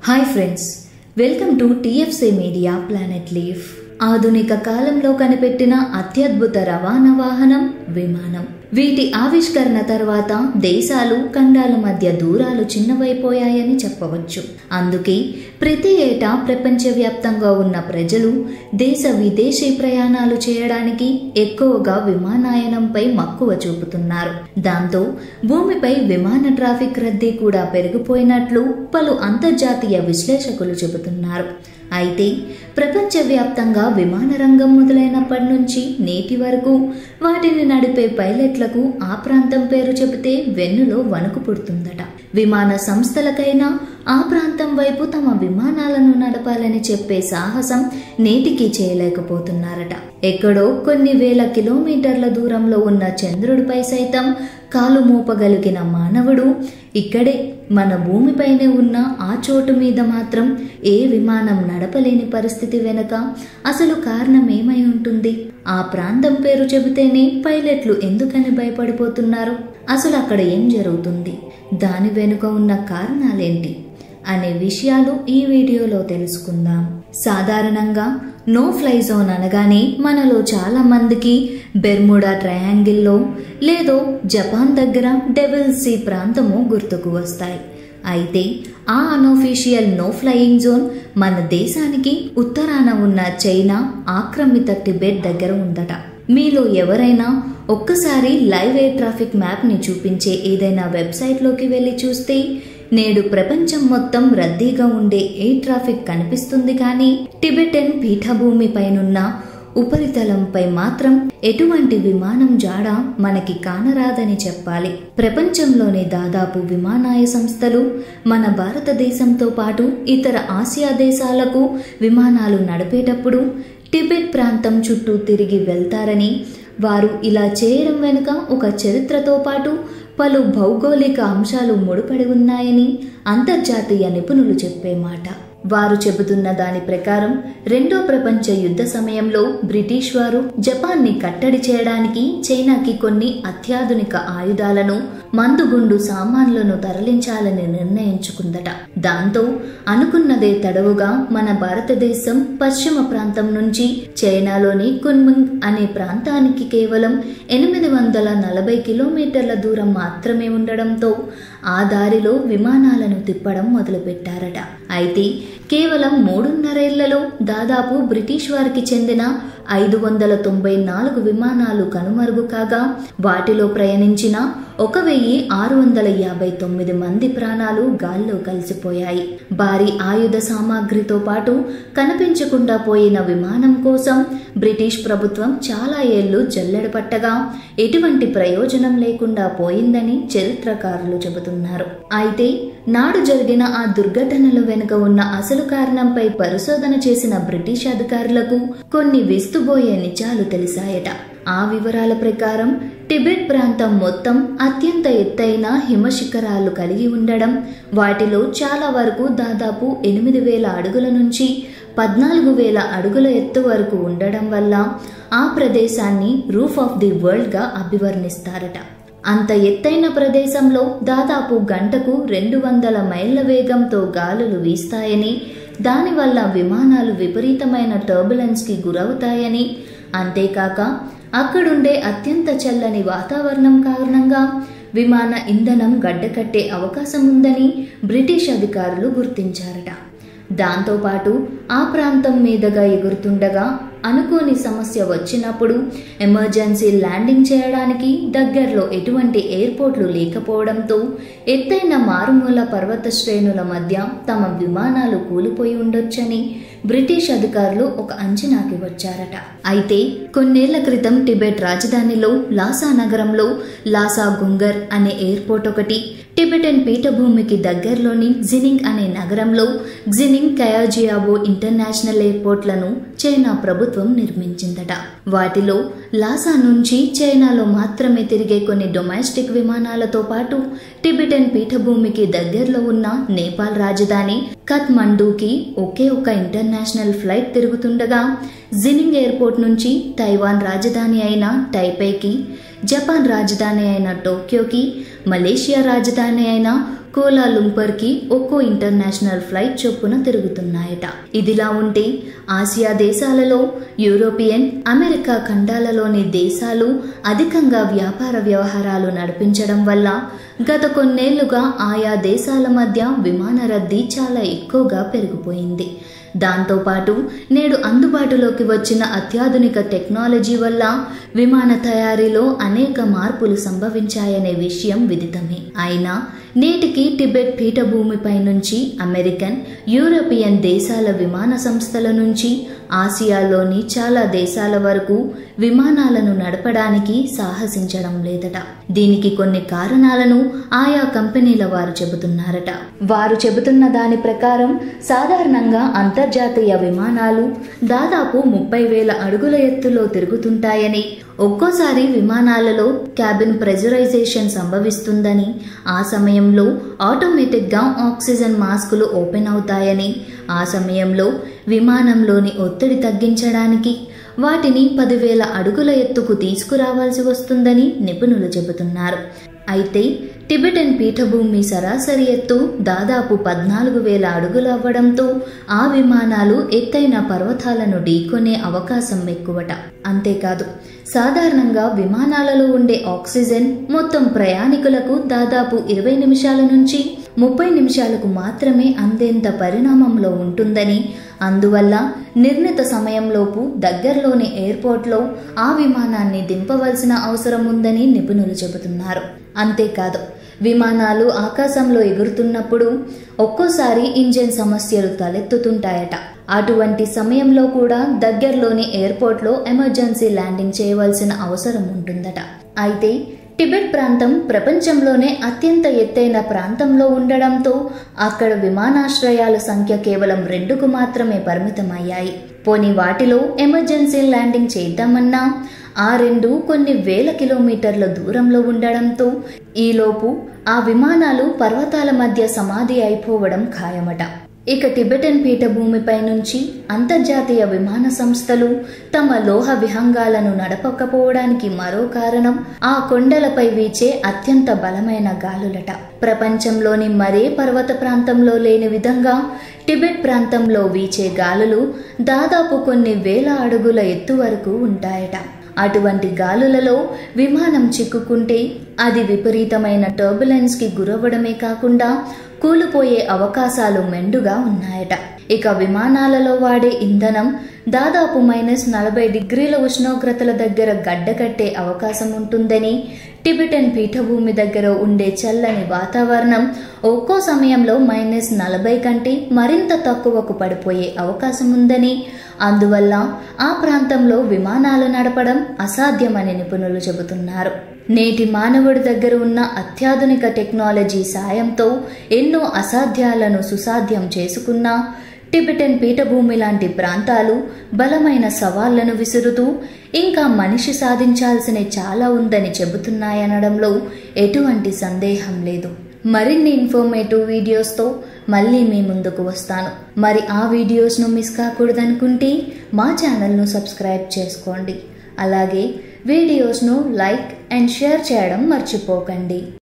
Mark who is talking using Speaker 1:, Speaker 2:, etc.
Speaker 1: hi friends welcome to TFC media planet leaf ఆధునిక కాలంలో కనిపెట్టిన అత్యద్భుత రవాణా వాహనం విమానం వీటి ఆవిష్కరణ తర్వాత దేశాలు ఖండాల మధ్య దూరాలు చిన్నవైపోయాయని చెప్పవచ్చు అందుకే ప్రతి ఏటా ప్రపంచవ్యాప్తంగా ఉన్న ప్రజలు దేశ విదేశీ ప్రయాణాలు చేయడానికి ఎక్కువగా విమానయానంపై మక్కువ చూపుతున్నారు దాంతో భూమిపై విమాన ట్రాఫిక్ రద్దీ కూడా పెరిగిపోయినట్లు పలు అంతర్జాతీయ విశ్లేషకులు చెబుతున్నారు అయితే ప్రపంచవ్యాప్తంగా విమాన రంగం మొదలైనప్పటి నుంచి నేటి వరకు వాటిని నడిపే పైలట్లకు ఆ ప్రాంతం పేరు చెబితే వెన్నులో వణుకు పుడుతుందట విమాన సంస్థలకైనా ఆ ప్రాంతం వైపు తమ విమానాలను నడపాలని చెప్పే సాహసం నేటికి చేయలేకపోతున్నారట ఎక్కడో కొన్ని వేల కిలోమీటర్ల దూరంలో ఉన్న చంద్రుడిపై సైతం కాలు మోపగలిగిన మానవుడు ఇక్కడే మన భూమిపైనే ఉన్న ఆ చోటు మీద మాత్రం ఏ విమానం నడపలేని పరిస్థితి వెనుక అసలు కారణం ఏమై ఉంటుంది ఆ ప్రాంతం పేరు చెబితేనే పైలట్లు ఎందుకని భయపడిపోతున్నారు అసలు అక్కడ ఏం జరుగుతుంది దాని వెనుక ఉన్న కారణాలేంటి అనే విషయాలు ఈ వీడియోలో తెలుసుకుందాం సాధారణంగా నో ఫ్లై జోన్ అనగానే మనలో చాలా మందికి బెర్ముడా ట్రయాంగిల్లో లేదో జపాన్ దగ్గర డెవిల్ సీ ప్రాంతము గుర్తుకు వస్తాయి అయితే ఆ అనోఫీషియల్ నో ఫ్లయింగ్ జోన్ మన దేశానికి ఉత్తరాన ఉన్న చైనా ఆక్రమిత టిబెట్ దగ్గర ఉందట మీలో ఎవరైనా ఒక్కసారి లైవ్ ఎయిర్ ట్రాఫిక్ మ్యాప్ని చూపించే ఏదైనా వెబ్సైట్లోకి వెళ్ళి చూస్తే నేడు ప్రపంచం మొత్తం రద్దీగా ఉండే ఎయిర్ ట్రాఫిక్ కనిపిస్తుంది కానీ టిబెటన్ పీఠభూమి పైనున్న ఉపరితలంపై మాత్రం ఎటువంటి విమానం జాడ మనకి కానరాదని చెప్పాలి ప్రపంచంలోని దాదాపు విమానాయ సంస్థలు మన భారతదేశంతో పాటు ఇతర ఆసియా దేశాలకు విమానాలు నడిపేటప్పుడు టిబెట్ ప్రాంతం చుట్టూ తిరిగి వెళ్తారని వారు ఇలా చేయడం వెనుక ఒక చరిత్రతో పాటు పలు భౌగోళిక అంశాలు ముడిపడి ఉన్నాయని అంతర్జాతీయ నిపుణులు చెప్పే మాట వారు చెబుతున్న దాని ప్రకారం రెండో ప్రపంచ యుద్ధ సమయంలో బ్రిటిష్ వారు జపాన్ని కట్టడి చేయడానికి చైనాకి కొన్ని అత్యాధునిక ఆయుధాలను మందుగుండు సామాన్లను తరలించాలని నిర్ణయించుకుందట దాంతో అనుకున్నదే తడవుగా మన భారతదేశం పశ్చిమ ప్రాంతం నుంచి చైనాలోని కున్మింగ్ అనే ప్రాంతానికి కేవలం ఎనిమిది వందల నలభై కిలోమీటర్ల దూరం మాత్రమే ఉండడంతో ఆ దారిలో విమానాలను తిప్పడం మొదలుపెట్టారట అయితే కేవలం మూడున్నరేళ్లలో దాదాపు బ్రిటిష్ వారికి చెందిన ఐదు వందల తొంభై నాలుగు విమానాలు కనుమరుగు కాగా వాటిలో ప్రయాణించిన ఒక వెయ్యి ఆరు వందల యాభై తొమ్మిది మంది ప్రాణాలు గాల్లో కలిసిపోయాయి భారీ ఆయుధ సామాగ్రితో పాటు కనిపించకుండా పోయిన విమానం కోసం బ్రిటిష్ ప్రభుత్వం చాలా ఏళ్లు జల్లెడపట్టగా ఎటువంటి ప్రయోజనం లేకుండా పోయిందని చరిత్రకారులు చెబుతున్నారు అయితే నాడు జరిగిన ఆ దుర్ఘటనల వెనుక ఉన్న అసలు కారణంపై పరిశోధన చేసిన బ్రిటిష్ అధికారులకు కొన్ని విస్తుబోయే నిజాలు తెలిసాయట ఆ వివరాల ప్రకారం టిబెట్ ప్రాంతం మొత్తం అత్యంత ఎత్తైన హిమశిఖరాలు కలిగి ఉండడం వాటిలో చాలా వరకు దాదాపు ఎనిమిది వేల అడుగుల నుంచి పద్నాలుగు వేల అడుగుల ఎత్తు వరకు ఉండడం వల్ల ఆ ప్రదేశాన్ని రూఫ్ ఆఫ్ ది వరల్డ్గా అభివర్ణిస్తారట అంత ఎత్తైన ప్రదేశంలో దాదాపు గంటకు రెండు వందల మైళ్ళ వేగంతో గాలులు వీస్తాయని దానివల్ల విమానాలు విపరీతమైన టర్బులెన్స్కి గురవుతాయని అంతేకాక అక్కడుండే అత్యంత చల్లని వాతావరణం కారణంగా విమాన ఇంధనం గడ్డకట్టే అవకాశం ఉందని బ్రిటిష్ అధికారులు గుర్తించారట దాంతోపాటు ఆ ప్రాంతం మీదుగా ఎగురుతుండగా అనుకోని సమస్య వచ్చినప్పుడు ఎమర్జెన్సీ ల్యాండింగ్ చేయడానికి దగ్గరలో ఎటువంటి ఎయిర్పోర్ట్లు లేకపోవడంతో ఎత్తైన మారుమూల పర్వత శ్రేణుల మధ్య తమ విమానాలు కూలిపోయి ఉండొచ్చని బ్రిటిష్ అధికారులు ఒక అంచనాకి వచ్చారట అయితే కొన్నేళ్ల క్రితం టిబెట్ రాజధానిలో లాసా నగరంలో లాసా గుంగర్ అనే ఎయిర్పోర్ట్ ఒకటి టిబెటన్ పీఠభూమికి దగ్గరలోని జినింగ్ అనే నగరంలో జినింగ్ కయాజియాబో ఇంటర్నేషనల్ ఎయిర్పోర్ట్లను చైనా ప్రభుత్వం నిర్మించిందట వాటిలో లాసా నుంచి చైనాలో మాత్రమే తిరిగే కొన్ని డొమెస్టిక్ విమానాలతో పాటు టిబెటన్ పీఠభూమికి దగ్గరలో ఉన్న నేపాల్ రాజధాని కత్మండూకి ఒకే ఒక ఇంటర్నేషనల్ ఫ్లైట్ తిరుగుతుండగా జినింగ్ ఎయిర్పోర్ట్ నుంచి తైవాన్ రాజధాని అయిన టైపేకి జపాన్ రాజధాని అయిన టోక్యోకి మలేషియా రాజధాని అయిన కోలాలుంపర్కి ఒక్కో ఇంటర్నేషనల్ ఫ్లైట్ చొప్పున తిరుగుతున్నాయట ఇదిలా ఉంటే ఆసియా దేశాలలో యూరోపియన్ అమెరికా ఖండాలలోని దేశాలు అధికంగా వ్యాపార వ్యవహారాలు నడిపించడం వల్ల గత కొన్నేళ్లుగా ఆయా దేశాల మధ్య విమాన రద్దీ చాలా ఎక్కువగా పెరిగిపోయింది దాంతోపాటు నేడు అందుబాటులోకి వచ్చిన అత్యాధునిక టెక్నాలజీ వల్ల విమాన తయారీలో అనేక మార్పులు సంభవించాయనే విషయం విదితమే అయినా నేటికి టిబెట్ పీఠభూమిపై నుంచి అమెరికన్ యూరోపియన్ దేశాల విమాన సంస్థల నుంచి ఆసియాలోని చాలా దేశాల వరకు విమానాలను నడపడానికి సాహసించడం లేదట దీనికి కొన్ని కారణాలను ఆయా కంపెనీల వారు చెబుతున్నారట వారు చెబుతున్న దాని ప్రకారం సాధారణంగా అంతర్జాతీయ విమానాలు దాదాపు ముప్పై వేల అడుగుల ఎత్తులో తిరుగుతుంటాయని ఒక్కోసారి విమానాలలో క్యాబిన్ ప్రెజరైజేషన్ సంభవిస్తుందని ఆ సమయంలో ఆటోమేటిక్గా ఆక్సిజన్ మాస్కులు ఓపెన్ అవుతాయని ఆ సమయంలో విమానంలోని ఒత్తిడి తగ్గించడానికి వాటిని పదివేల అడుగుల ఎత్తుకు తీసుకురావాల్సి వస్తుందని నిపుణులు చెబుతున్నారు అయితే టిబెటన్ పీఠభూమి సరాసరి ఎత్తు దాదాపు పద్నాలుగు వేల అడుగులు అవ్వడంతో ఆ విమానాలు ఎత్తైన పర్వతాలను ఢీకొనే అవకాశం ఎక్కువట అంతేకాదు సాధారణంగా విమానాలలో ఉండే ఆక్సిజన్ మొత్తం ప్రయాణికులకు దాదాపు ఇరవై నిమిషాల నుంచి ముప్పై నిమిషాలకు మాత్రమే అందేంత పరిణామంలో ఉంటుందని అందువల్ల నిర్ణీత సమయంలోపు దగ్గరలోని ఎయిర్పోర్ట్లో ఆ విమానాన్ని దింపవలసిన అవసరం ఉందని నిపుణులు చెబుతున్నారు అంతేకాదు విమానాలు ఆకాశంలో ఎగురుతున్నప్పుడు ఒక్కోసారి ఇంజిన్ సమస్యలు తలెత్తుతుంటాయట అటువంటి సమయంలో కూడా దగ్గరలోని ఎయిర్పోర్ట్లో ఎమర్జెన్సీ ల్యాండింగ్ చేయవలసిన అవసరం ఉంటుందట అయితే టిబెట్ ప్రాంతం ప్రపంచంలోనే అత్యంత ఎత్తైన ప్రాంతంలో ఉండడంతో అక్కడ విమానాశ్రయాల సంఖ్య కేవలం రెండుకు మాత్రమే పరిమితమయ్యాయి పోని వాటిలో ఎమర్జెన్సీ ల్యాండింగ్ చేద్దామన్నా ఆ రెండు కొన్ని వేల కిలోమీటర్ల దూరంలో ఉండడంతో ఈలోపు ఆ విమానాలు పర్వతాల మధ్య సమాధి అయిపోవడం ఖాయమట ఇక టిబెటన్ పీఠభూమిపై నుంచి అంతర్జాతీయ విమాన సంస్థలు తమ లోహ విహంగాలను నడపకపోవడానికి మరో కారణం ఆ కొండలపై వీచే అత్యంత బలమైన గాలులట ప్రపంచంలోని మరే పర్వత ప్రాంతంలో లేని విధంగా టిబెట్ ప్రాంతంలో వీచే గాలులు దాదాపు కొన్ని వేల అడుగుల ఎత్తు వరకు ఉంటాయట అటువంటి గాలులలో విమానం చిక్కుకుంటే అది విపరీతమైన టర్బులెన్స్కి గురవ్వడమే కాకుండా కూలిపోయే అవకాశాలు మెండుగా ఉన్నాయట ఇక విమానాలలో వాడే ఇంధనం దాదాపు మైనస్ నలభై డిగ్రీల ఉష్ణోగ్రతల దగ్గర గడ్డకట్టే అవకాశం ఉంటుందని టిబెటన్ పీఠభూమి దగ్గర ఉండే చల్లని వాతావరణం ఒక్కో సమయంలో మైనస్ నలభై కంటే మరింత తక్కువకు పడిపోయే అవకాశం ఉందని అందువల్ల ఆ ప్రాంతంలో విమానాలు నడపడం అసాధ్యమని నిపుణులు చెబుతున్నారు నేటి మానవుడి దగ్గర ఉన్న అత్యాధునిక టెక్నాలజీ సాయంతో ఎన్నో అసాధ్యాలను సుసాధ్యం చేసుకున్నా టిబెటన్ పీఠభూమి లాంటి ప్రాంతాలు బలమైన సవాళ్లను విసురుతూ ఇంకా మనిషి సాధించాల్సిన చాలా ఉందని చెబుతున్నాయనడంలో ఎటువంటి సందేహం లేదు మరిన్ని ఇన్ఫర్మేటివ్ వీడియోస్తో మళ్ళీ మీ ముందుకు వస్తాను మరి ఆ వీడియోస్ను మిస్ కాకూడదనుకుంటే మా ఛానల్ను సబ్స్క్రైబ్ చేసుకోండి అలాగే వీడియోస్ను లైక్ అండ్ షేర్ చేయడం మర్చిపోకండి